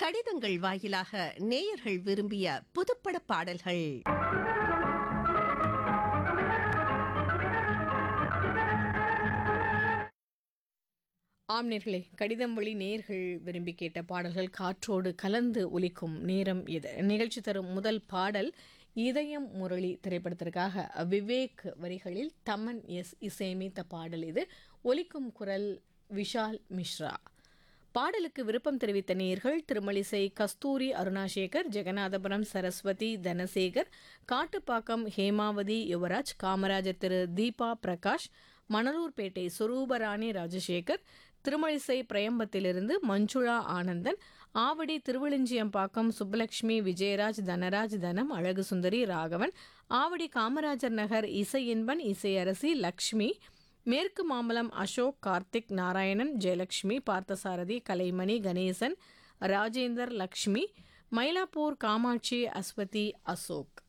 கடிதங்கள் வாயிலாக நேயர்கள் விரும்பிய புதுப்பட பாடல்கள் ஆம் நேர்களே கடிதம் வழி நேர்கள் விரும்பி கேட்ட பாடல்கள் காற்றோடு கலந்து ஒலிக்கும் நேரம் இது நிகழ்ச்சி தரும் முதல் பாடல் இதயம் முரளி திரைப்படத்திற்காக விவேக் வரிகளில் தமன் எஸ் இசையமைத்த பாடல் இது ஒலிக்கும் குரல் விஷால் மிஸ்ரா பாடலுக்கு விருப்பம் தெரிவித்த நேயர்கள் திருமலிசை கஸ்தூரி அருணாசேகர் ஜெகநாதபுரம் சரஸ்வதி தனசேகர் காட்டுப்பாக்கம் ஹேமாவதி யுவராஜ் காமராஜர் திரு தீபா பிரகாஷ் மணலூர்பேட்டை சுரூபராணி ராஜசேகர் திருமழிசை பிரயம்பத்திலிருந்து மஞ்சுளா ஆனந்தன் ஆவடி திருவெளிஞ்சியம்பாக்கம் சுப்பலட்சுமி விஜயராஜ் தனராஜ் தனம் அழகு சுந்தரி ராகவன் ஆவடி காமராஜர் நகர் இசையின்பன் இசையரசி லக்ஷ்மி மேற்கு மாம்பலம் அசோக் கார்த்திக் நாராயணன் ஜெயலட்சுமி பார்த்தசாரதி கலைமணி கணேசன் ராஜேந்தர் லக்ஷ்மி மயிலாப்பூர் காமாட்சி அஸ்வதி அசோக்